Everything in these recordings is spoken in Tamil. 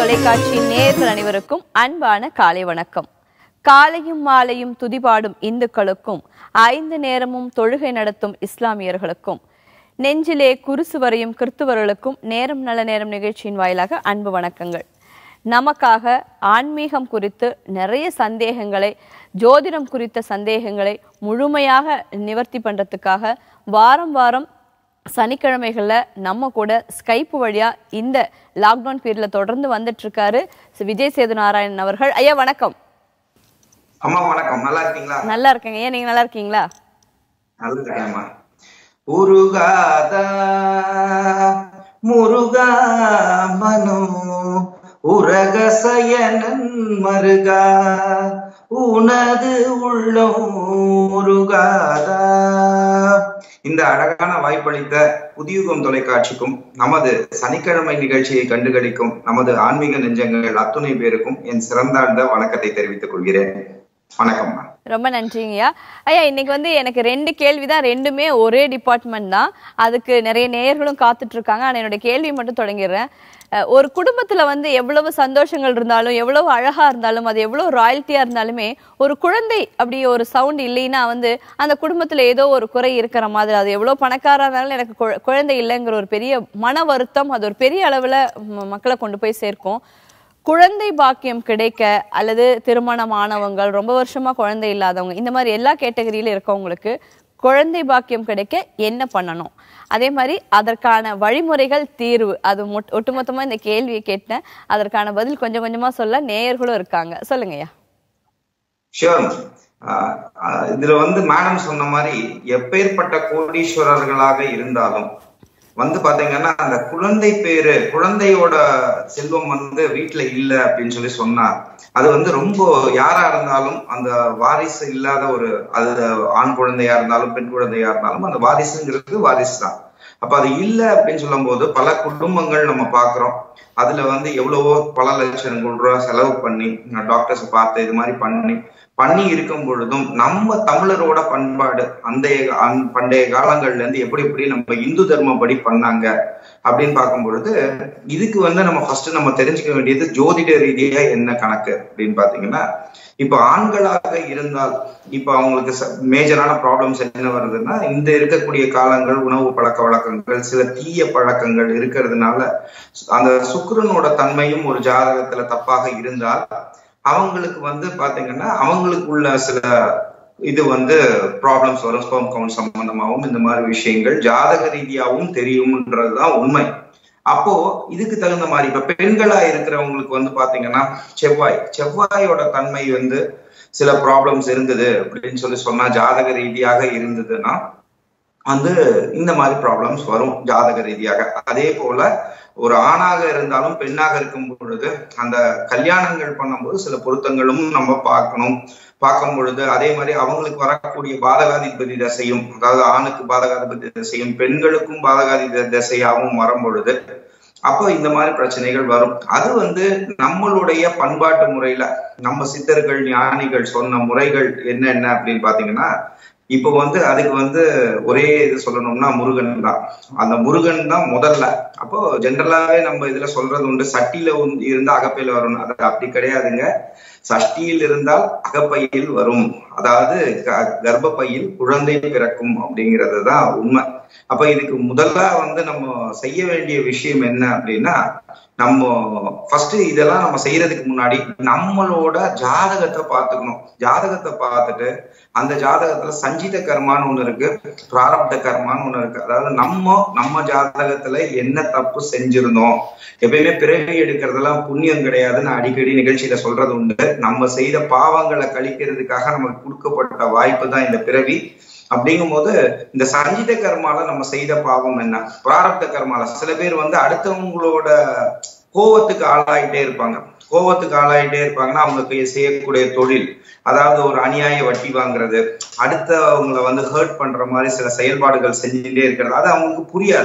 தொலைக்காட்சி நேயர்கள் அனைவருக்கும் அன்பான காலை வணக்கம் காலையும் மாலையும் துதிபாடும் இந்துக்களுக்கும் ஐந்து நேரமும் தொழுகை நடத்தும் இஸ்லாமியர்களுக்கும் நெஞ்சிலே குருசு வரையும் கிறிஸ்துவர்களுக்கும் நேரம் நல்ல நேரம் நிகழ்ச்சியின் வாயிலாக அன்பு வணக்கங்கள் நமக்காக ஆன்மீகம் குறித்து நிறைய சந்தேகங்களை ஜோதிடம் குறித்த சந்தேகங்களை முழுமையாக நிவர்த்தி பண்றதுக்காக வாரம் வாரம் சனிக்கிழமைகள்ல நம்ம கூட ஸ்கைப் வழியா இந்த லாக்டவுன் பீரியட்ல தொடர்ந்து வந்துட்டு இருக்காரு விஜய் சேது நாராயணன் அவர்கள் ஐயா வணக்கம் அம்மா வணக்கம் நல்லா இருக்கீங்களா நல்லா இருக்கேங்க ஐயா நீங்க நல்லா இருக்கீங்களா நல்லா இருக்கேன்மா உருகாதா முருகா மனோ உரகசயனன் மருகா உனது உள்ளம் முருகாதா இந்த அழகான வாய்ப்பளித்த புதியுகம் தொலைக்காட்சிக்கும் நமது சனிக்கிழமை நிகழ்ச்சியை கண்டுகளிக்கும் நமது ஆன்மீக நெஞ்சங்கள் அத்துணை பேருக்கும் என் சிறந்தாழ்ந்த வணக்கத்தை தெரிவித்துக் கொள்கிறேன் வணக்கம்மா ரொம்ப நன்றிங்கய்யா ஐயா இன்னைக்கு வந்து எனக்கு ரெண்டு கேள்வி தான் ரெண்டுமே ஒரே டிபார்ட்மெண்ட் தான் அதுக்கு நிறைய நேயர்களும் காத்துட்டு இருக்காங்க ஆனா என்னோட கேள்வி மட்டும் தொடங்கிடுறேன் அஹ் ஒரு குடும்பத்துல வந்து எவ்வளவு சந்தோஷங்கள் இருந்தாலும் எவ்வளவு அழகா இருந்தாலும் அது எவ்வளவு ராயல்ட்டியா இருந்தாலுமே ஒரு குழந்தை அப்படி ஒரு சவுண்ட் இல்லைன்னா வந்து அந்த குடும்பத்துல ஏதோ ஒரு குறை இருக்கிற மாதிரி அது எவ்வளவு பணக்காரா இருந்தாலும் எனக்கு குழ- குழந்தை இல்லைங்கிற ஒரு பெரிய மன வருத்தம் அது ஒரு பெரிய அளவுல ம- மக்களை கொண்டு போய் சேர்க்கும் குழந்தை பாக்கியம் கிடைக்க அல்லது திருமணமானவங்கள் ரொம்ப வருஷமா குழந்தை இல்லாதவங்க இந்த மாதிரி எல்லா கேட்டகரியில இருக்கவங்களுக்கு குழந்தை பாக்கியம் கிடைக்க என்ன பண்ணணும் அதே மாதிரி அதற்கான வழிமுறைகள் தீர்வு அது மொட்- ஒட்டுமொத்தமா இந்த கேள்வியை கேட்டேன் அதற்கான பதில் கொஞ்சம் கொஞ்சமா சொல்ல நேயர்களும் இருக்காங்க சொல்லுங்கய்யா ஷியோர் இதுல வந்து மேடம் சொன்ன மாதிரி எப்பேற்பட்ட கோடீஸ்வரர்களாக இருந்தாலும் வந்து பாத்தீங்கன்னா அந்த குழந்தை பேரு குழந்தையோட செல்வம் வந்து வீட்டுல இல்ல அப்படின்னு சொல்லி சொன்னா அது வந்து ரொம்ப யாரா இருந்தாலும் அந்த வாரிசு இல்லாத ஒரு அது ஆண் குழந்தையா இருந்தாலும் பெண் குழந்தையா இருந்தாலும் அந்த வாரிசுங்கிறது வாரிசு தான் அப்ப அது இல்ல அப்படின்னு சொல்லும் போது பல குடும்பங்கள் நம்ம பாக்குறோம் அதுல வந்து எவ்வளவோ பல லட்சம் ரூபா செலவு பண்ணி டாக்டர்ஸ் பார்த்து இது மாதிரி பண்ணி பண்ணி இருக்கும் பொழுதும் நம்ம தமிழரோட பண்பாடு அந்த அந்- பண்டைய காலங்கள்ல இருந்து எப்படி எப்படி நம்ம இந்து தர்மப்படி பண்ணாங்க அப்படின்னு பார்க்கும் பொழுது இதுக்கு வந்து நம்ம ஃபர்ஸ்ட் நம்ம தெரிஞ்சுக்க வேண்டியது ஜோதிட ரீதியா என்ன கணக்கு அப்படின்னு பாத்தீங்கன்னா இப்ப ஆண்களாக இருந்தால் இப்ப அவங்களுக்கு மேஜரான ப்ராப்ளம்ஸ் என்ன வருதுன்னா இந்த இருக்கக்கூடிய காலங்கள் உணவு பழக்க வழக்கங்கள் சில தீய பழக்கங்கள் இருக்கிறதுனால அந்த சுக்கிரனோட தன்மையும் ஒரு ஜாதகத்துல தப்பாக இருந்தால் அவங்களுக்கு வந்து பாத்தீங்கன்னா அவங்களுக்கு உள்ள சில இது வந்து ப்ராப்ளம்ஸ் வரும் ஸ்பெர்ம் கவுண்ட் சம்பந்தமாகவும் இந்த மாதிரி விஷயங்கள் ஜாதக ரீதியாகவும் தெரியும்ன்றதுதான் உண்மை அப்போ இதுக்கு தகுந்த மாதிரி இப்ப பெண்களா இருக்கிறவங்களுக்கு வந்து பாத்தீங்கன்னா செவ்வாய் செவ்வாயோட தன்மை வந்து சில ப்ராப்ளம்ஸ் இருந்தது அப்படின்னு சொல்லி சொன்னா ஜாதக ரீதியாக இருந்ததுன்னா வந்து இந்த மாதிரி ப்ராப்ளம்ஸ் வரும் ஜாதக ரீதியாக அதே போல ஒரு ஆணாக இருந்தாலும் பெண்ணாக இருக்கும் பொழுது அந்த கல்யாணங்கள் பண்ணும்போது சில பொருத்தங்களும் நம்ம பார்க்கணும் பார்க்கும் பொழுது அதே மாதிரி அவங்களுக்கு வரக்கூடிய பாதகாதிபதி தசையும் அதாவது ஆணுக்கு பாதகாதிபதி தசையும் பெண்களுக்கும் பாதகாதிபதி தசையாகவும் வரும் பொழுது அப்போ இந்த மாதிரி பிரச்சனைகள் வரும் அது வந்து நம்மளுடைய பண்பாட்டு முறையில நம்ம சித்தர்கள் ஞானிகள் சொன்ன முறைகள் என்னென்ன அப்படின்னு பாத்தீங்கன்னா இப்போ வந்து அதுக்கு வந்து ஒரே இது சொல்லணும்னா முருகன் தான் அந்த முருகன் தான் முதல்ல அப்போ ஜென்ரலாவே நம்ம இதுல சொல்றது உண்டு சட்டியில வந்து இருந்து அகப்பையில வரணும் அது அப்படி கிடையாதுங்க சஷ்டியில் இருந்தால் அகப்பையில் வரும் அதாவது க- கர்ப்பப்பையில் குழந்தை பிறக்கும் அப்படிங்கிறது தான் உண்மை அப்ப இதுக்கு முதல்ல வந்து நம்ம செய்ய வேண்டிய விஷயம் என்ன அப்படின்னா நம்ம ஃபர்ஸ்ட் இதெல்லாம் நம்ம செய்யறதுக்கு முன்னாடி நம்மளோட ஜாதகத்தை பார்த்துக்கணும் ஜாதகத்தை பார்த்துட்டு அந்த ஜாதகத்துல சஞ்சித கர்மான்னு ஒண்ணு இருக்கு பிராரப்த கர்மான்னு ஒண்ணு இருக்கு அதாவது நம்ம நம்ம ஜாதகத்துல என்ன தப்பு செஞ்சிருந்தோம் எப்பயுமே பிறவி எடுக்கிறதெல்லாம் புண்ணியம் கிடையாதுன்னு அடிக்கடி நிகழ்ச்சியில சொல்றது உண்டு நம்ம செய்த பாவங்களை கழிக்கிறதுக்காக நமக்கு கொடுக்கப்பட்ட வாய்ப்பு தான் இந்த பிறவி அப்படிங்கும்போது இந்த சஞ்சித கர்மால நம்ம செய்த பாவம் என்ன பிராரப்த கர்மால சில பேர் வந்து அடுத்தவங்களோட கோவத்துக்கு ஆளாயிட்டே இருப்பாங்க கோவத்துக்கு ஆளாயிட்டே இருப்பாங்கன்னா அவங்க கை- செய்யக்கூடிய தொழில் அதாவது ஒரு அநியாய வட்டி வாங்குறது அடுத்தவங்களை வந்து ஹர்ட் பண்ற மாதிரி சில செயல்பாடுகள் செஞ்சுட்டே இருக்கிறது அது அவங்களுக்கு புரியாது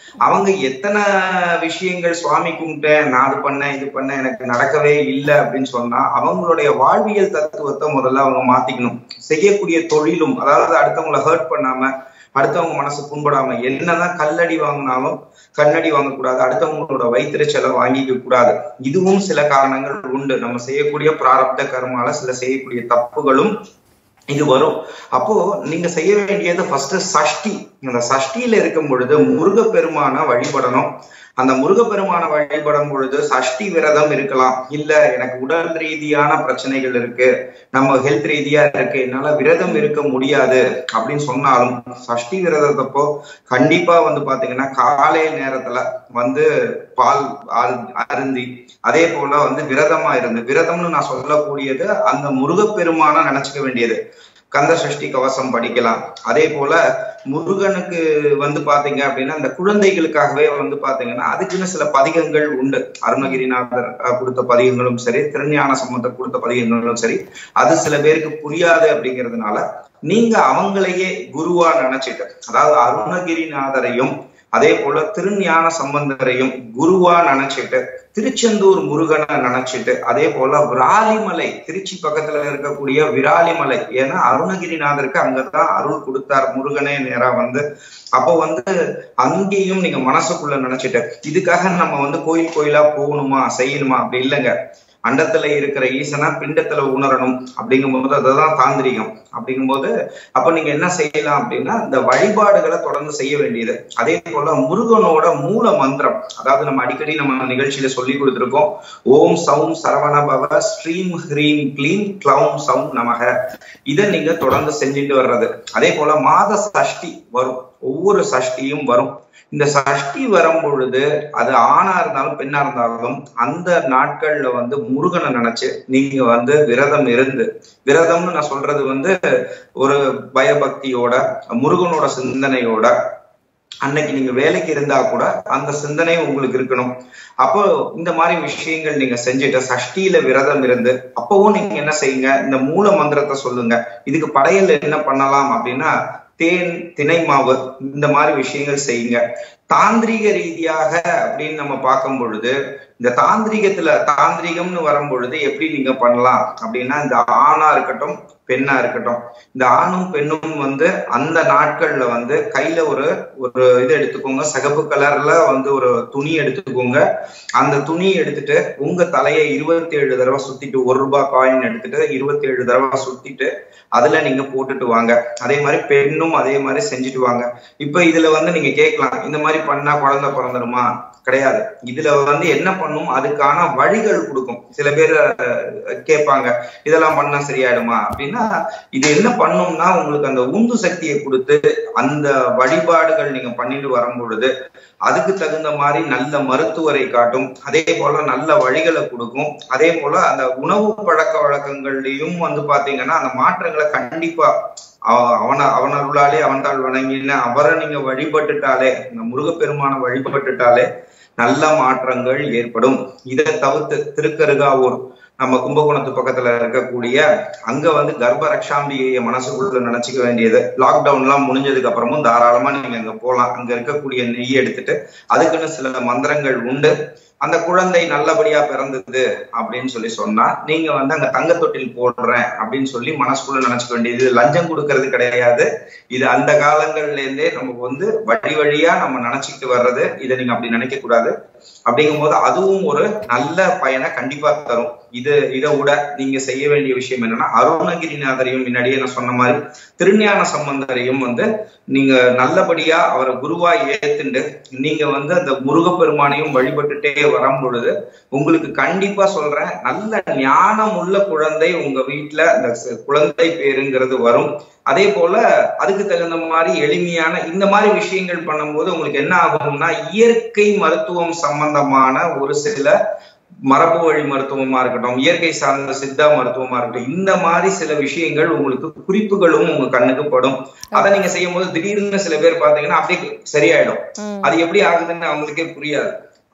அவங்க எத்தனை விஷயங்கள் சுவாமி கும்பிட்டேன் நான் அது பண்ணேன் இது பண்ணேன் எனக்கு நடக்கவே இல்லை அப்படின்னு சொன்னா அவங்களுடைய வாழ்வியல் தத்துவத்தை முதல்ல அவங்க மாத்திக்கணும் செய்யக்கூடிய தொழிலும் அதாவது அடுத்தவங்களை ஹர்ட் பண்ணாம அடுத்தவங்க மனசு புண்படாம என்னதான் கல்லடி வாங்கினாலும் கண்ணடி வாங்கக்கூடாது அடுத்தவங்களோட வயிற்றுச்சலை வாங்கிக்க கூடாது இதுவும் சில காரணங்கள் உண்டு நம்ம செய்யக்கூடிய பிராரப்த கர்மால சில செய்யக்கூடிய தப்புகளும் இது வரும் அப்போ நீங்க செய்ய வேண்டியது ஃபர்ஸ்ட் சஷ்டி அந்த சஷ்டியில இருக்கும் பொழுது முருகப்பெருமான வழிபடணும் அந்த முருகப்பெருமான வழிபடும் பொழுது சஷ்டி விரதம் இருக்கலாம் இல்ல எனக்கு உடல் ரீதியான பிரச்சனைகள் இருக்கு நம்ம ஹெல்த் ரீதியா இருக்கு என்னால விரதம் இருக்க முடியாது அப்படின்னு சொன்னாலும் சஷ்டி விரதத்தப்போ கண்டிப்பா வந்து பாத்தீங்கன்னா காலை நேரத்துல வந்து பால் அரு- அருந்தி அதே போல வந்து விரதமா இருந்து விரதம்னு நான் சொல்லக்கூடியது அந்த முருகப்பெருமான நினைச்சுக்க வேண்டியது கந்த சஷ்டி கவசம் படிக்கலாம் அதே போல முருகனுக்கு வந்து பாத்தீங்க அப்படின்னா அந்த குழந்தைகளுக்காகவே வந்து பாத்தீங்கன்னா அதுக்குன்னு சில பதிகங்கள் உண்டு அருணகிரிநாதர் அஹ், கொடுத்த பதிகங்களும் சரி திருஞான சம்பந்தர் கொடுத்த பதிகங்களும் சரி அது சில பேருக்கு புரியாது அப்படிங்கிறதுனால நீங்க அவங்களையே குருவா நினைச்சிட்டு அதாவது அருணகிரிநாதரையும் அதே போல திருஞான சம்பந்தரையும் குருவா நினைச்சிட்டு திருச்செந்தூர் முருகனை நினைச்சிட்டு அதே போல விராலிமலை திருச்சி பக்கத்துல இருக்கக்கூடிய விராலிமலை ஏன்னா அருணகிரிநாதருக்கு அங்கதான் அருள் கொடுத்தார் முருகனே நேரா வந்து அப்போ வந்து அங்கேயும் நீங்க மனசுக்குள்ள நினைச்சிட்டு இதுக்காக நம்ம வந்து கோயில் கோயிலா போகணுமா செய்யணுமா அப்படி இல்லைங்க அண்டத்துல இருக்கிற ஈசனா பிண்டத்துல உணரணும் அப்படிங்கும்போது அதுதான் தாந்திரிகம் அப்படிங்கும்போது அப்ப நீங்க என்ன செய்யலாம் அப்படின்னா இந்த வழிபாடுகளை தொடர்ந்து செய்ய வேண்டியது அதே போல முருகனோட மூல மந்திரம் அதாவது நம்ம அடிக்கடி நம்ம நிகழ்ச்சியில சொல்லி கொடுத்திருக்கோம் ஓம் சௌம் சரவண பவ ஸ்ரீம் ஹ்ரீம் க்ளீம் க்ளௌம் சௌம் நமக இதை நீங்க தொடர்ந்து செஞ்சுட்டு வர்றது அதே போல மாத சஷ்டி வரும் ஒவ்வொரு சஷ்டியும் வரும் இந்த சஷ்டி வரும் பொழுது அது ஆணா இருந்தாலும் பெண்ணா இருந்தாலும் அந்த நாட்கள்ல வந்து முருகனை நினைச்சு நீங்க வந்து விரதம் இருந்து விரதம்னு நான் சொல்றது வந்து ஒரு பயபக்தியோட முருகனோட சிந்தனையோட அன்னைக்கு நீங்க வேலைக்கு இருந்தா கூட அந்த சிந்தனை உங்களுக்கு இருக்கணும் அப்போ இந்த மாதிரி விஷயங்கள் நீங்க செஞ்சுட்டு சஷ்டியில விரதம் இருந்து அப்பவும் நீங்க என்ன செய்யுங்க இந்த மூல மந்திரத்தை சொல்லுங்க இதுக்கு படையல் என்ன பண்ணலாம் அப்படின்னா தேன் திணை மாவு இந்த மாதிரி விஷயங்கள் செய்யுங்க தாந்திரிக ரீதியாக அப்படின்னு நம்ம பார்க்கும் பொழுது இந்த தாந்திரிகத்துல தாந்திரிகம்னு வரும் பொழுது எப்படி நீங்க பண்ணலாம் அப்படின்னா இந்த ஆணா இருக்கட்டும் பெண்ணா இருக்கட்டும் இந்த ஆணும் பெண்ணும் வந்து அந்த நாட்கள்ல வந்து கையில ஒரு ஒரு இது எடுத்துக்கோங்க சிகப்பு கலர்ல வந்து ஒரு துணி எடுத்துக்கோங்க அந்த துணி எடுத்துட்டு உங்க தலையை இருபத்தி ஏழு தடவை சுத்திட்டு ஒரு ரூபாய் காயின் எடுத்துட்டு இருபத்தி ஏழு தடவை சுத்திட்டு அதுல நீங்க போட்டுட்டு வாங்க அதே மாதிரி பெண்ணும் அதே மாதிரி செஞ்சுட்டு வாங்க இப்ப இதுல வந்து நீங்க கேட்கலாம் இந்த மாதிரி பண்ணா குழந்தை பிறந்துருமா கிடையாது இதுல வந்து என்ன பண்ணும் அதுக்கான வழிகள் கொடுக்கும் சில பேர் அஹ், கேட்பாங்க இதெல்லாம் பண்ணா சரியாயிடுமா அப்படின்னா இது என்ன பண்ணும்னா உங்களுக்கு அந்த உந்து சக்தியை கொடுத்து அந்த வழிபாடுகள் நீங்க பண்ணிட்டு வரும் பொழுது அதுக்கு தகுந்த மாதிரி நல்ல மருத்துவரை காட்டும் அதே போல நல்ல வழிகளை கொடுக்கும் அதே போல அந்த உணவு பழக்க வழக்கங்கள்லயும் வந்து பாத்தீங்கன்னா அந்த மாற்றங்களை கண்டிப்பா அவ- அவன அவனருளாலே அவன்தாள் வணங்கின அவரை நீங்க வழிபட்டுட்டாலே இந்த முருகப்பெருமான வழிபட்டுட்டாலே நல்ல மாற்றங்கள் ஏற்படும் இதை தவிர்த்து திருக்கருகாவூர் நம்ம கும்பகோணத்து பக்கத்துல இருக்கக்கூடிய அங்க வந்து கர்ப்ப ரக்ஷாம்பிகைய மனசுக்குள்ள நினைச்சுக்க வேண்டியது லாக்டவுன் எல்லாம் முடிஞ்சதுக்கு அப்புறமும் தாராளமா நீங்க அங்க போலாம் அங்க இருக்கக்கூடிய நெய் எடுத்துட்டு அதுக்குன்னு சில மந்திரங்கள் உண்டு அந்த குழந்தை நல்லபடியா பிறந்தது அப்படின்னு சொல்லி சொன்னா நீங்க வந்து அங்க தங்க தொட்டில் போடுறேன் அப்படின்னு சொல்லி மனசுக்குள்ள நினைச்சுக்க வேண்டியது இது லஞ்சம் கொடுக்கறது கிடையாது இது அந்த காலங்கள்ல இருந்தே நமக்கு வந்து வழி வழியா நம்ம நினைச்சுக்கிட்டு வர்றது இதை நீங்க அப்படி நினைக்க கூடாது அப்படிங்கும்போது அதுவும் ஒரு நல்ல பயனை கண்டிப்பா தரும் இது இதை விட நீங்க செய்ய வேண்டிய விஷயம் என்னன்னா அருணகிரிநாதரையும் முன்னாடியே நான் சொன்ன மாதிரி திருஞான சம்பந்தரையும் வந்து நீங்க நல்லபடியா அவரை குருவா ஏத்துண்டு நீங்க வந்து அந்த முருகப்பெருமானையும் வழிபட்டுட்டே வரும் பொழுது உங்களுக்கு கண்டிப்பா சொல்றேன் நல்ல ஞானம் உள்ள குழந்தை உங்க வீட்டுல அந்த ச- குழந்தை பேருங்கிறது வரும் அதே போல அதுக்கு தகுந்த மாதிரி எளிமையான இந்த மாதிரி விஷயங்கள் பண்ணும்போது உங்களுக்கு என்ன ஆகும்னா இயற்கை மருத்துவம் சம்பந்தமான ஒரு சில மரபு வழி மருத்துவமா இருக்கட்டும் இயற்கை சார்ந்த சித்தா மருத்துவமா இருக்கட்டும் இந்த மாதிரி சில விஷயங்கள் உங்களுக்கு குறிப்புகளும் உங்க கண்ணுக்கு படும் அதை நீங்க செய்யும் போது திடீர்னு சில பேர் பாத்தீங்கன்னா அப்படியே சரியாயிடும் ம். அது எப்படி ஆகுதுன்னு அவங்களுக்கே புரியாது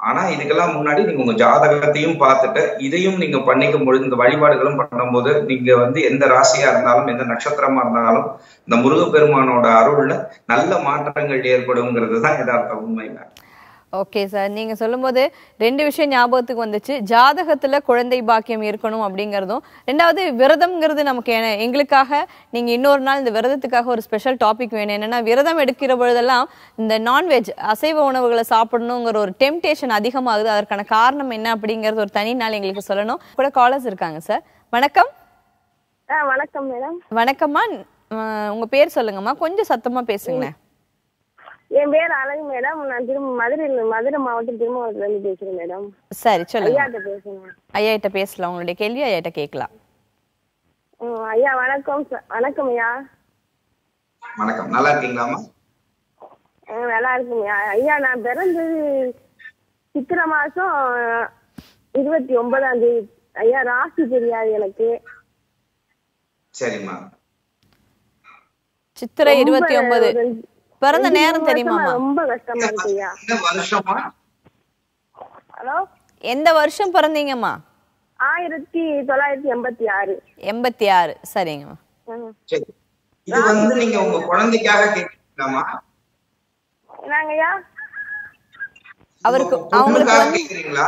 ஆனா இதுக்கெல்லாம் முன்னாடி நீங்க உங்க ஜாதகத்தையும் பார்த்துட்டு இதையும் நீங்க பண்ணிக்கும் பொழுது இந்த வழிபாடுகளும் பண்ணும்போது நீங்க வந்து எந்த ராசியா இருந்தாலும் எந்த நட்சத்திரமா இருந்தாலும் இந்த முருகப்பெருமானோட அருள்ல நல்ல மாற்றங்கள் ஏற்படுங்கிறது தான் யதார்த்த உண்மைங்க ஓகே சார் நீங்க சொல்லும்போது ரெண்டு விஷயம் ஞாபகத்துக்கு வந்துச்சு ஜாதகத்துல குழந்தை பாக்கியம் இருக்கணும் அப்படிங்கறதும் ரெண்டாவது விரதம்ங்கிறது நமக்கு என- எங்களுக்காக நீங்க இன்னொரு நாள் இந்த விரதத்துக்காக ஒரு ஸ்பெஷல் டாபிக் வேணும் என்னன்னா விரதம் எடுக்கிற பொழுதெல்லாம் இந்த நான்வெஜ் அசைவ உணவுகளை சாப்பிடணுங்கிற ஒரு டெம்டேஷன் அதிகமாகுது அதற்கான காரணம் என்ன அப்படிங்கறது ஒரு தனி நாள் எங்களுக்கு சொல்லணும் கூட காலர்ஸ் இருக்காங்க சார் வணக்கம் ஆ வணக்கம் மேடம் வணக்கம்மா அஹ் உங்க பேர் சொல்லுங்கம்மா கொஞ்சம் சத்தமா பேசுங்களேன் என் பேர் அழகு மேடம் நான் திரும்ப மதுரையில் மதுரை மாவட்டம் திருமாவளத்துல இருந்து பேசுறேன் மேடம் சரி சொல்லுங்க ஐயாட்ட பேசுங்க ஐயா கிட்ட பேசலாம் உங்களுடைய கேள்வி ஐயா கிட்ட கேட்கலாம் ம், ஐயா வணக்கம் ச- வணக்கம் ஐயா வணக்கம் நல்லா இருக்கீங்களாமா ஆ, நல்லா இருக்குங்க ஐயா நான் பிறந்தது சித்திரை மாசம் இருபத்தி ஒன்பதாம் தேதி ஐயா ராசி தெரியாது எனக்கு சரிம்மா சித்திரை ரொம்ப இருபத்தி ஒன்பது ஒரு பிறந்த ரெண்டு, நேரம் மூணு தெரியுமாமா வருஷமா ரொம்ப கஷ்டமா இருக்கு ஐயா இந்த வருஷமா ஹலோ எந்த வருஷம் பிறந்தீங்கம்மா ஆயிரத்தி தொள்ளாயிரத்தி எண்பத்தி ஆறு எண்பத்தி ஆறு சரிங்கம்மா ம். சரி இது வந்து நீங்க உங்க குழந்தைக்காக கேக்குறீங்களாமா என்னங்க ஐயா அவருக்கு உங்க அவங்களுக்கு பொண்ணுக்காக வந்து கேக்குறீங்களா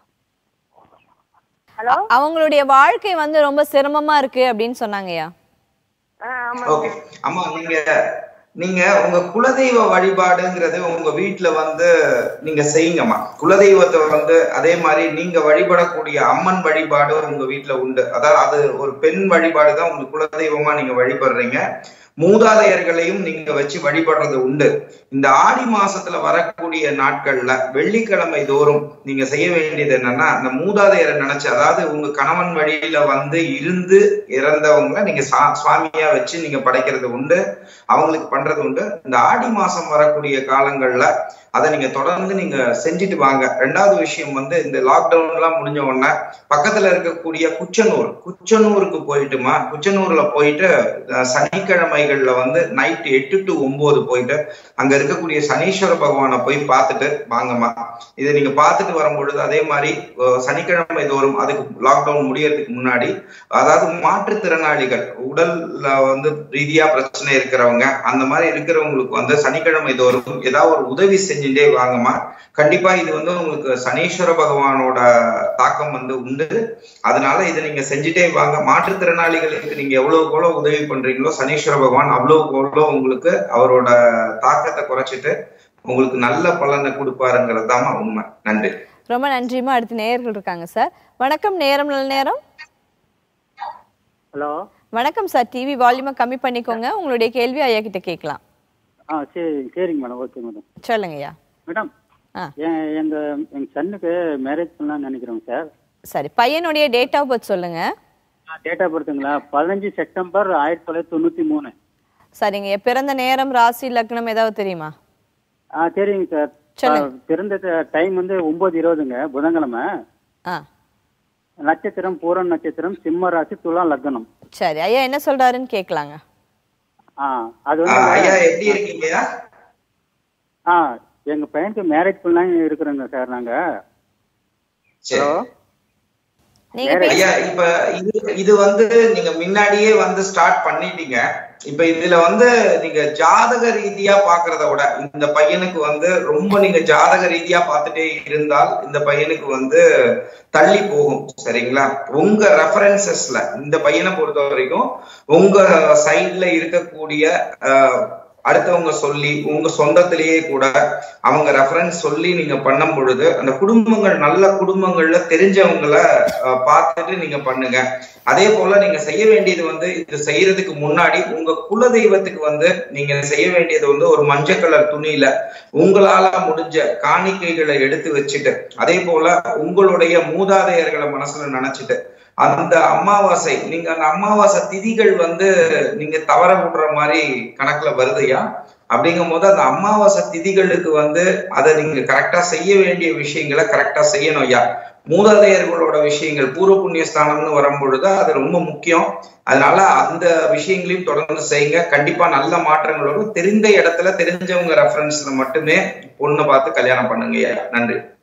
ஹலோ அவங்களுடைய வாழ்க்கை வந்து ரொம்ப சிரமமா இருக்கு அப்படின்னு சொன்னாங்கய்யா ஆ ஆமா ஓகே அம்மா நீங்க நீங்க உங்க குலதெய்வ வழிபாடுங்கிறது உங்க வீட்டுல வந்து நீங்க செய்யுங்கம்மா குலதெய்வத்தை வந்து அதே மாதிரி நீங்க வழிபடக்கூடிய அம்மன் வழிபாடு உங்க வீட்டுல உண்டு அதாவது அது ஒரு பெண் வழிபாடு தான் உங்க குலதெய்வமா நீங்க வழிபடுறீங்க மூதாதையர்களையும் நீங்க வச்சு வழிபடுறது உண்டு இந்த ஆடி மாசத்துல வரக்கூடிய நாட்கள்ல வெள்ளிக்கிழமை தோறும் நீங்க செய்ய வேண்டியது என்னன்னா அந்த மூதாதையரை நினைச்சு அதாவது உங்க கணவன் வழியில வந்து இருந்து இறந்தவங்கள நீங்க சா- சுவாமியா வச்சு நீங்க படைக்கிறது உண்டு அவங்களுக்கு பண்றது உண்டு இந்த ஆடி மாசம் வரக்கூடிய காலங்கள்ல அதை நீங்க தொடர்ந்து நீங்க செஞ்சுட்டு வாங்க ரெண்டாவது விஷயம் வந்து இந்த லாக்டவுன் எல்லாம் முடிஞ்ச உடனே பக்கத்துல இருக்கக்கூடிய குச்சனூர் குச்சனூருக்கு போயிட்டுமா குச்சனூர்ல போயிட்டு அஹ், சனிக்கிழமைகள்ல வந்து நைட் எட்டு டு ஒன்பது போயிட்டு அங்க இருக்கக்கூடிய சனீஸ்வர பகவானை போய் பார்த்துட்டு வாங்கம்மா இதை நீங்க பார்த்துட்டு வரும்பொழுது அதே மாதிரி அஹ், சனிக்கிழமை தோறும் அதுக்கு லாக்டவுன் முடியறதுக்கு முன்னாடி அதாவது மாற்றுத்திறனாளிகள் உடல்ல வந்து ரீதியா பிரச்சனை இருக்கிறவங்க அந்த மாதிரி இருக்கிறவங்களுக்கு வந்து சனிக்கிழமை தோறும் ஏதாவது ஒரு உதவி செஞ்சுட்டே வாங்கம்மா கண்டிப்பா இது வந்து உங்களுக்கு சனீஸ்வர பகவானோட தாக்கம் வந்து உண்டு அதனால இதை நீங்க செஞ்சுட்டே வாங்க மாற்றுத்திறனாளிகளுக்கு நீங்க எவ்வளவுக்கு எவ்வளவு உதவி பண்றீங்களோ சனீஸ்வர பகவான் அவ்வளவுக்கு எவ்வளவு உங்களுக்கு அவரோட தாக்கத்தை குறைச்சிட்டு உங்களுக்கு நல்ல பலனை கொடுப்பாருங்கிறது தான் உண்மை நன்றி ரொம்ப நன்றிம்மா அடுத்து நேயர்கள் இருக்காங்க சார் வணக்கம் நேரம் நல்ல நேரம் ஹலோ வணக்கம் சார் டிவி வால்யூமை கம்மி பண்ணிக்கோங்க உங்களுடைய கேள்வி ஐயா கிட்ட கேட்கலாம் ஆ சரி சரிங்க மேடம் ஓகே மேடம் சொல்லுங்கய்யா மேடம் ஆ என் எங்க எங்க சன்னுக்கு மேரேஜ் பண்ணலாம்னு நினைக்கிறோங்க சார் சரி பையனுடைய டேட் ஆஃப் பர்த் சொல்லுங்க டேட் ஆஃப் பர்த்துங்களா பதினஞ்சு செப்டம்பர் ஆயிரத்தி தொள்ளாயிரத்தி தொண்ணூத்தி மூணு சரிங்க பிறந்த நேரம் ராசி லக்னம் ஏதாவது தெரியுமா ஆ சரிங்க சார் சொல்லுங்க. ஆ, பிறந்த டைம் வந்து ஒன்பது இருபதுங்க புதன்கிழமை ஆ நட்சத்திரம் பூரம் நட்சத்திரம் சிம்ம ராசி துலாம் லக்னம் சரி ஐயா என்ன சொல்றாருன்னு கேட்கலாங்க ஆ அது ஆஹ் வந்து ஐயா எப்படி இருக்கீங்க ஆ எங்க பையனுக்கு மேரேஜ் பண்ணலாம்னு இருக்கிறோங்க சார் நாங்க சரி ஹலோ நீங்க பேச ஐயா இப்ப இது இது வந்து நீங்க முன்னாடியே வந்து ஸ்டார்ட் பண்ணிட்டீங்க இப்ப இதுல வந்து நீங்க ஜாதக ரீதியா பாக்குறத விட இந்த பையனுக்கு வந்து ரொம்ப நீங்க ஜாதக ரீதியா பார்த்துட்டே இருந்தால் இந்த பையனுக்கு வந்து தள்ளி போகும் சரிங்களா உங்க ரெஃபரன்சஸ்ல இந்த பையனை பொறுத்த வரைக்கும் உங்க சைட்ல இருக்கக்கூடிய அஹ், அடுத்தவங்க சொல்லி உங்க சொந்தத்திலேயே கூட அவங்க ரெஃபரன்ஸ் சொல்லி நீங்க பண்ணும் பொழுது அந்த குடும்பங்கள் நல்ல குடும்பங்கள்ல தெரிஞ்சவங்கள அஹ், பார்த்துட்டு நீங்க பண்ணுங்க அதே போல நீங்க செய்ய வேண்டியது வந்து இது செய்யறதுக்கு முன்னாடி உங்க குல தெய்வத்துக்கு வந்து நீங்க செய்ய வேண்டியது வந்து ஒரு மஞ்சள் கலர் துணியில உங்களால முடிஞ்ச காணிக்கைகளை எடுத்து வச்சுட்டு அதே போல உங்களுடைய மூதாதையர்களை மனசுல நினைச்சிட்டு அந்த அமாவாசை நீங்க அந்த அமாவாசை திதிகள் வந்து நீங்க தவற விடுற மாதிரி கணக்குல வருதுயா அப்படிங்கும் போது அந்த அமாவாசை திதிகளுக்கு வந்து அதை நீங்க கரெக்டா செய்ய வேண்டிய விஷயங்களை கரெக்டா செய்யணும் ஐயா மூதாதையர்களோட விஷயங்கள் பூர்வ புண்ணிய ஸ்தானம்னு வரும்பொழுது அது ரொம்ப முக்கியம் அதனால அந்த விஷயங்களையும் தொடர்ந்து செய்யுங்க கண்டிப்பா நல்ல மாற்றங்கள் வரும் தெரிந்த இடத்துல தெரிஞ்சவங்க ரெஃபரன்ஸ்ல மட்டுமே பொண்ணை பார்த்து கல்யாணம் பண்ணுங்க ஐயா நன்றி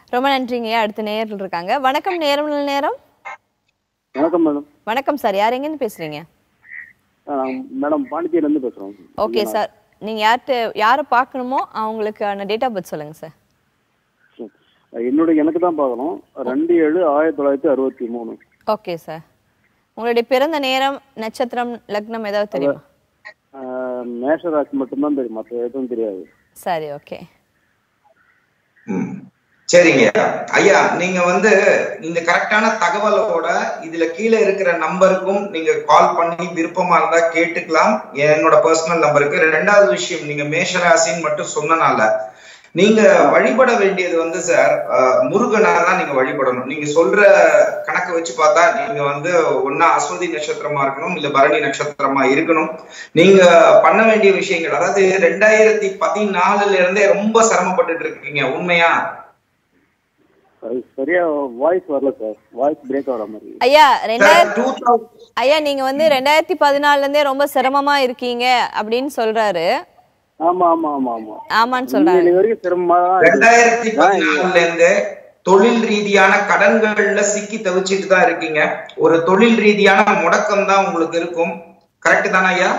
ரொம்ப நன்றிங்க அடுத்த நேயர்கள் இருக்காங்க வணக்கம் நேரம் நல்ல நேரம் வணக்கம் மேடம் வணக்கம் சார் யார் எங்கேருந்து பேசுறீங்க மேடம் பாண்டிச்சேரியிலேருந்து பேசுகிறோம் ஓகே சார் நீங்க யார்கிட்ட யாரை பார்க்கணுமோ அவங்களுக்கான டேட் ஆஃப் பர்த் சொல்லுங்க சார் என்னோட எனக்கு தான் பார்க்கணும் ரெண்டு ஏழு ஆயிரத்தி தொள்ளாயிரத்தி அறுபத்தி மூணு ஓகே சார் உங்களுடைய பிறந்த நேரம் நட்சத்திரம் லக்னம் ஏதாவது தெரியுமா மேஷராசி மட்டும்தான் தெரியும் மற்ற எதுவும் தெரியாது சரி ஓகே ம். சரிங்க ஐயா நீங்க வந்து இந்த கரெக்டான தகவலோட இதுல கீழே இருக்கிற நம்பருக்கும் நீங்க கால் பண்ணி விருப்பமா இருந்தா கேட்டுக்கலாம் என்னோட பர்சனல் நம்பருக்கு ரெண்டாவது விஷயம் நீங்க மேஷராசின்னு மட்டும் சொன்னனால நீங்க வழிபட வேண்டியது வந்து சார் அஹ், முருகனை தான் நீங்க வழிபடணும் நீங்க சொல்ற கணக்கு வச்சு பார்த்தா நீங்க வந்து ஒன்னா அஸ்வதி நட்சத்திரமா இருக்கணும் இல்ல பரணி நட்சத்திரமா இருக்கணும் நீங்க பண்ண வேண்டிய விஷயங்கள் அதாவது ரெண்டாயிரத்தி பதினாலுல இருந்தே ரொம்ப சிரமப்பட்டுட்டு இருக்கீங்க உண்மையா அது சரியா வாய்ஸ் வரல சார் வாய்ஸ் பிரேக் ஆகிற மாதிரி ஐயா ரெண்டாயிரத்தி டூ தௌசண்ட் ஐயா நீங்க வந்து ரெண்டாயிரத்தி பதினாலுல இருந்தே ரொம்ப சிரமமா இருக்கீங்க அப்படின்னு சொல்றாரு ஆமா ஆமா ஆமா ஆமா ஆமான்னு சொல்றாரு இன்னி வரைக்கும் சிரமமா தான் இருக்கு. ரெண்டாயிரத்தி பதினாலுல இருந்து தொழில் ரீதியான கடன்கள்ல சிக்கி தவிச்சிட்டு தான் இருக்கீங்க ஒரு தொழில் ரீதியான முடக்கம் தான் உங்களுக்கு இருக்கும் கரெக்ட் தானே ஐயா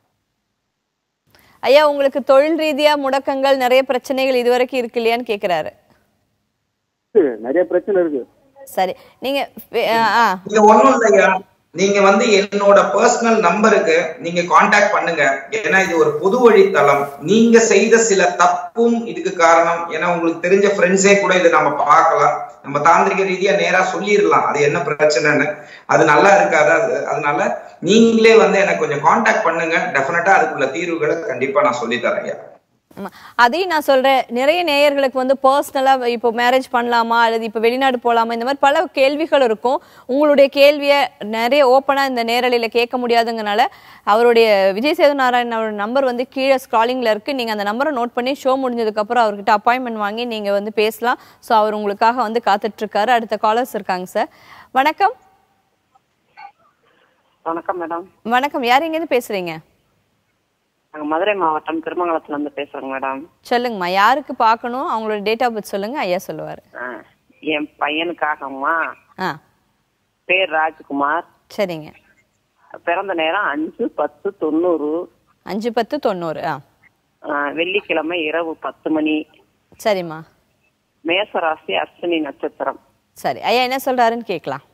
ஐயா உங்களுக்கு தொழில் ரீதியா முடக்கங்கள் நிறைய பிரச்சனைகள் இதுவரைக்கும் இருக்கு இல்லையான்னு கேக்குறாரு இருக்கு, நிறைய பிரச்சனை இருக்கு சரி நீங்க வே- ஆ, ஆ நீங்க ஒண்ணும் இல்லையா நீங்க வந்து என்னோட பர்சனல் நம்பருக்கு நீங்க காண்டாக்ட் பண்ணுங்க ஏன்னா இது ஒரு பொது வழித்தளம் நீங்க செய்த சில தப்பும் இதுக்கு காரணம் ஏன்னா உங்களுக்கு தெரிஞ்ச ஃப்ரெண்ட்ஸே கூட இதை நம்ம பார்க்கலாம் நம்ம தாந்திரிக ரீதியா நேரா சொல்லிடலாம் அது என்ன பிரச்சனைன்னு அது நல்லா இருக்காது அது அதனால நீங்களே வந்து எனக்கு கொஞ்சம் காண்டாக்ட் பண்ணுங்க டெஃபினட்டா அதுக்குள்ள தீர்வுகளை கண்டிப்பா நான் சொல்லி தரேன் ஐயா ஆமா. அதையும் நான் சொல்றேன் நிறைய நேயர்களுக்கு வந்து பர்சனலா இப்போ மேரேஜ் பண்ணலாமா அல்லது இப்போ வெளிநாடு போலாமா இந்த மாதிரி பல கேள்விகள் இருக்கும் உங்களுடைய கேள்வியை நிறைய ஓப்பனா இந்த நேரலையில கேட்க முடியாதுங்கனால அவருடைய விஜய் சேது நாராயண் அவரோட நம்பர் வந்து கீழே ஸ்க்ராலிங்ல இருக்கு நீங்க அந்த நம்பரை நோட் பண்ணி ஷோ முடிஞ்சதுக்கு அப்புறம் அவர்கிட்ட அப்பாயின்மெண்ட் வாங்கி நீங்க வந்து பேசலாம் ஸோ அவர் உங்களுக்காக வந்து காத்துட்டு இருக்காரு அடுத்த காலர்ஸ் இருக்காங்க சார் வணக்கம் வணக்கம் மேடம் வணக்கம் யார் எங்கேருந்து பேசுறீங்க நாங்க மதுரை மாவட்டம் திருமங்கலத்துல இருந்து பேசுறோங்க மேடம் சொல்லுங்கம்மா யாருக்கு பார்க்கணும் அவங்களோட டேட் ஆஃப் பர்த் சொல்லுங்க ஐயா சொல்லுவாரு ஆ, என் பையனுக்காகம்மா ஆ பேர் ராஜ்குமார் சரிங்க பிறந்த நேரம் அஞ்சு பத்து தொண்ணூறு அஞ்சு பத்து தொண்ணூறு ஆ ஆ, வெள்ளிக்கிழமை இரவு பத்து மணி சரிம்மா மேசராசி அஸ்வினி நட்சத்திரம் சரி ஐயா என்ன சொல்றாருன்னு கேட்கலாம்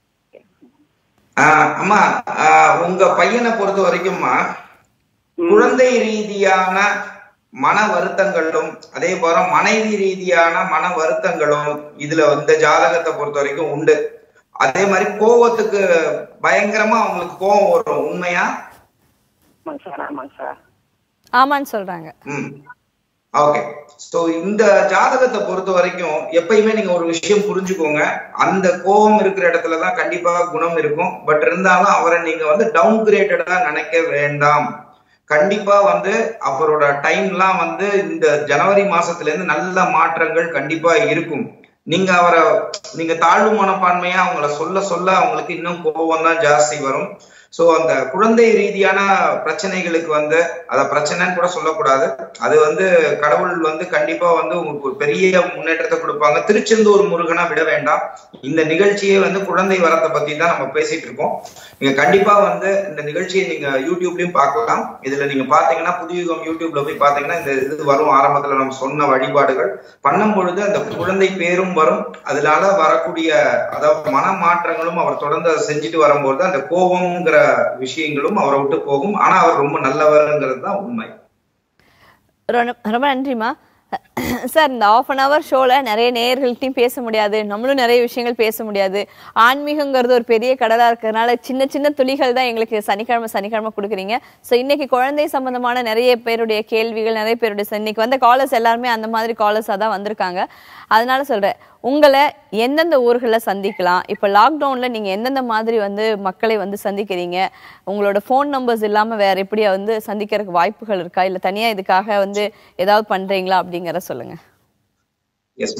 ஆஹ் அம்மா ஆஹ் உங்க பையனை பொறுத்த வரைக்கும்மா குழந்தை ரீதியான மன வருத்தங்களும் அதே போல மனைவி ரீதியான மன வருத்தங்களும் இதுல இந்த ஜாதகத்தை பொறுத்த வரைக்கும் உண்டு அதே மாதிரி கோவத்துக்கு பயங்கரமா அவங்களுக்கு கோவம் வரும் உண்மையா ஆமாங்க சார் ஆமாங்க சார் ஆமான்னு சொல்றாங்க ம் ஓகே சோ இந்த ஜாதகத்தை பொறுத்த வரைக்கும் எப்பயுமே நீங்க ஒரு விஷயம் புரிஞ்சுக்கோங்க அந்த கோபம் இருக்கிற இடத்துல தான் கண்டிப்பா குணம் இருக்கும் பட் இருந்தாலும் அவரை நீங்க வந்து டவுன் கிரேட்டடா நினைக்க வேண்டாம் கண்டிப்பா வந்து அவரோட டைம்லாம் வந்து இந்த ஜனவரி மாசத்துல இருந்து நல்ல மாற்றங்கள் கண்டிப்பா இருக்கும் நீங்க அவரை நீங்க தாழ்வு மனப்பான்மையா அவங்கள சொல்ல சொல்ல அவங்களுக்கு இன்னும் கோபம் தான் ஜாஸ்தி வரும் சோ அந்த குழந்தை ரீதியான பிரச்சனைகளுக்கு வந்து அத பிரச்சனைன்னு கூட சொல்லக்கூடாது அது வந்து கடவுள் வந்து கண்டிப்பா வந்து உங்களுக்கு ஒரு பெரிய முன்னேற்றத்தை கொடுப்பாங்க திருச்செந்தூர் முருகனா விட வேண்டாம் இந்த நிகழ்ச்சியே வந்து குழந்தை வரத்தை பத்தி தான் நம்ம பேசிட்டு இருக்கோம் நீங்க கண்டிப்பா வந்து இந்த நிகழ்ச்சியை நீங்க யூடியூப்லயும் பார்க்கலாம் இதுல நீங்க பாத்தீங்கன்னா புதுயுகம் யூடியூப்ல போய் பாத்தீங்கன்னா இந்த இது வரும் ஆரம்பத்துல நம்ம சொன்ன வழிபாடுகள் பண்ணும் பொழுது அந்த குழந்தை பேரும் வரும் அதனால வரக்கூடிய அதாவது மன மாற்றங்களும் அவர் தொடர்ந்து அதை செஞ்சுட்டு வரும்போது அந்த கோபம்ங்கிற விஷயங்களும் அவரை விட்டு போகும் ஆனா அவர் ரொம்ப நல்லவருங்கிறது தான் உண்மை ரொம்ப ரொம்ப நன்றிம்மா சார் இந்த ஆஃப் அன் ஹவர் ஷோவில் நிறைய நேயர்கள்ட்டையும் பேச முடியாது நம்மளும் நிறைய விஷயங்கள் பேச முடியாது ஆன்மீகங்கிறது ஒரு பெரிய கடலாக இருக்கிறதுனால சின்ன சின்ன துளிகள் தான் எங்களுக்கு சனிக்கிழமை சனிக்கிழமை கொடுக்குறீங்க ஸோ இன்னைக்கு குழந்தை சம்பந்தமான நிறைய பேருடைய கேள்விகள் நிறைய பேருடைய ச- இன்னைக்கு வந்த காலர்ஸ் எல்லாருமே அந்த மாதிரி காலர்ஸாக தான் வந்திருக்காங்க அதனால சொல்கிறேன் உங்களை எந்தெந்த ஊர்களில் சந்திக்கலாம் இப்போ லாக்டவுனில் நீங்கள் எந்தெந்த மாதிரி வந்து மக்களை வந்து சந்திக்கிறீங்க உங்களோட ஃபோன் நம்பர்ஸ் இல்லாமல் வேற எப்படி வந்து சந்திக்கிறதுக்கு வாய்ப்புகள் இருக்கா இல்லை தனியாக இதுக்காக வந்து ஏதாவது பண்ணுறீங்களா அப்படிங்கிற சொல்லுங்க எஸ் மேம்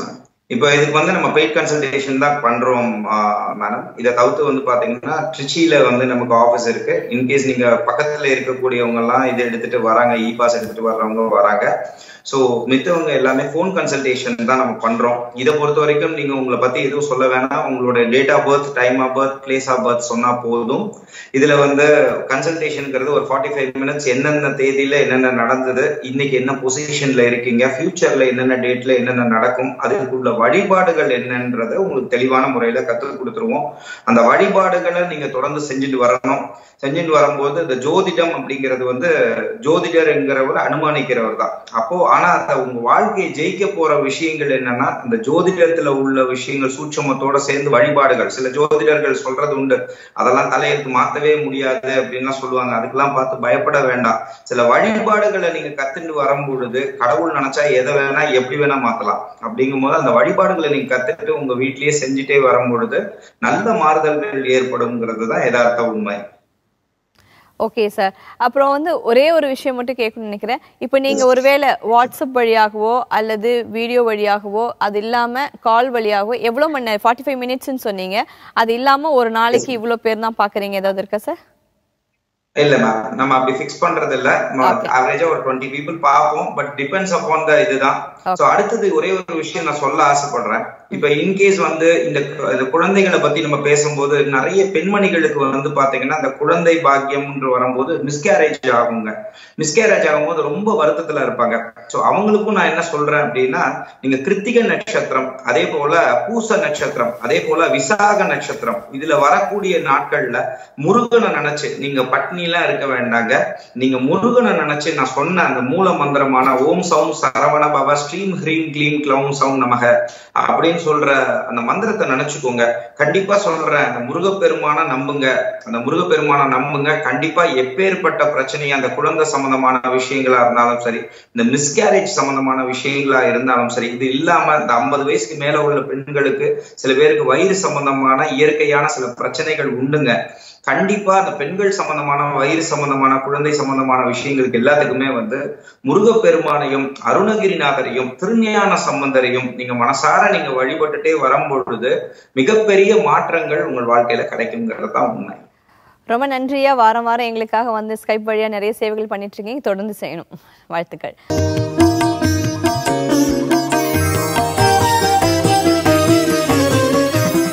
இப்போ இதுக்கு வந்து நம்ம பெய்ட் கன்சல்டேஷன் தான் பண்றோம் மேடம் இதை தவிர்த்து வந்து பாத்தீங்கன்னா ட்ரிச்சியில வந்து நமக்கு ஆஃபீஸ் இருக்கு இன்கேஸ் நீங்க பக்கத்துல இருக்கக்கூடியவங்க எல்லாம் இதை எடுத்துட்டு வராங்க இ பாஸ் எடுத்துட்டு வர்றவங்க வராங்க ஸோ மித்தவங்க எல்லாமே ஃபோன் கன்சல்டேஷன் தான் நம்ம பண்றோம் இதை பொறுத்த வரைக்கும் நீங்க உங்களை பத்தி எதுவும் சொல்ல வேணாம் உங்களோட date of birth time of birth place of birth சொன்னா போதும் இதுல வந்து கன்சல்டேஷனுங்கிறது ஒரு ஃபார்ட்டி ஃபைவ் மினிட்ஸ் என்னென்ன தேதியில என்னென்ன நடந்தது இன்னைக்கு என்ன பொசிஷன்ல இருக்கீங்க ஃபியூச்சர்ல என்னென்ன டேட்ல என்னென்ன நடக்கும் அதுக்குள்ள வழிபாடுகள் என்னன்றதை உங்களுக்கு தெளிவான முறையில கற்றுக் கொடுத்துருவோம் அந்த வழிபாடுகளை நீங்க தொடர்ந்து செஞ்சுட்டு வரணும் செஞ்சுட்டு வரும்போது இந்த ஜோதிடம் அப்படிங்கிறது வந்து ஜோதிடர் என்கிறவர் அனுமானிக்கிறவர் தான் அப்போ ஆனா அந்த உங்க வாழ்க்கையை ஜெயிக்க போற விஷயங்கள் என்னன்னா இந்த ஜோதிடத்துல உள்ள விஷயங்கள் சூட்சமத்தோட சேர்ந்து வழிபாடுகள் சில ஜோதிடர்கள் சொல்றது உண்டு அதெல்லாம் தலையெழுத்து மாத்தவே முடியாது அப்படின்லாம் சொல்லுவாங்க அதுக்கெல்லாம் பார்த்து பயப்பட வேண்டாம் சில வழிபாடுகளை நீங்க கத்துட்டு வரும் பொழுது கடவுள் நினைச்சா எதை வேணா எப்படி வேணா மாத்தலாம் அப்படிங்கும் போது அந்த வழிபாடுகளை நீங்க கத்துட்டு உங்க வீட்லயே செஞ்சுட்டே வரும் பொழுது நல்ல மாறுதல்கள் ஏற்படும்ங்கிறது தான் யதார்த்த உண்மை ஓகே சார் அப்புறம் வந்து ஒரே ஒரு விஷயம் மட்டும் கேட்கணும்னு நினைக்கிறேன் இப்போ நீங்க ஒருவேளை வாட்ஸ்அப் வழியாகவோ அல்லது வீடியோ வழியாகவோ அது இல்லாம கால் வழியாகவோ எவ்வளவு மணி நேரம் ஃபார்ட்டி ஃபைவ் மினிட்ஸ்ன்னு சொன்னீங்க அது இல்லாம ஒரு நாளைக்கு இவ்வளவு பேர் தான் பாக்குறீங்க ஏதாவது இருக்கா சார் இல்ல மேம் நம்ம அப்படி ஃபிக்ஸ் பண்றது இல்ல Okay. ஆவரேஜா ஒரு டுவெண்ட்டி பீப்புள் பார்ப்போம் பட் டிபெண்ட்ஸ் அப்பான் த இதுதான் சோ அடுத்தது ஒரே ஒரு விஷயம் நான் சொல்ல ஆசைப்படுறேன் இப்ப இன்கேஸ் வந்து இந்த கு- இந்த குழந்தைகளை பத்தி நம்ம பேசும்போது நிறைய பெண்மணிகளுக்கு வந்து பாத்தீங்கன்னா அந்த குழந்தை பாக்கியம்ன்ற வரும்போது மிஸ்கேரேஜ் ஆகுங்க மிஸ்கேரேஜ் ஆகும்போது ரொம்ப வருத்தத்துல இருப்பாங்க சோ அவங்களுக்கும் நான் என்ன சொல்றேன் அப்படின்னா நீங்க கிருத்திகை நட்சத்திரம் அதே போல பூச நட்சத்திரம் அதே போல விசாக நட்சத்திரம் இதுல வரக்கூடிய நாட்கள்ல முருகனை நினைச்சு நீங்க பட்னிலாம் இருக்க வேண்டாங்க நீங்க முருகனை நினைச்சு நான் சொன்ன அந்த மூல மந்திரமான ஓம் சௌம் சரவண பவ ஸ்ரீம் ஹ்ரீம் க்ளீம் க்ளௌம் சௌம் நமக அப்படின்னு சொல்ற அந்த மந்திரத்தை நினைச்சுக்கோங்க கண்டிப்பா சொல்றேன் அந்த முருகப்பெருமான நம்புங்க அந்த முருகப்பெருமான நம்புங்க கண்டிப்பா எப்பேற்பட்ட பிரச்சனையா அந்த குழந்தை சம்பந்தமான விஷயங்களா இருந்தாலும் சரி இந்த மிஸ்கேரேஜ் சம்பந்தமான விஷயங்களா இருந்தாலும் சரி இது இல்லாம இந்த ஐம்பது வயசுக்கு மேல உள்ள பெண்களுக்கு சில பேருக்கு வயிறு சம்பந்தமான இயற்கையான சில பிரச்சனைகள் உண்டுங்க கண்டிப்பா அந்த பெண்கள் சம்பந்தமான வயிறு சம்பந்தமான குழந்தை சம்பந்தமான விஷயங்களுக்கு எல்லாத்துக்குமே வந்து முருகப்பெருமானையும் அருணகிரிநாதரையும் திருஞான சம்பந்தரையும் நீங்க மனசார நீங்க வழிபட்டுட்டே வரும் பொழுது மிகப்பெரிய மாற்றங்கள் உங்கள் வாழ்க்கையில கிடைக்குங்கிறது தான் உண்மை ரொம்ப நன்றியா வாரம் வாரம் எங்களுக்காக வந்து ஸ்கைப் வழியா நிறைய சேவைகள் பண்ணிட்டு இருக்கீங்க தொடர்ந்து செய்யணும் வாழ்த்துக்கள்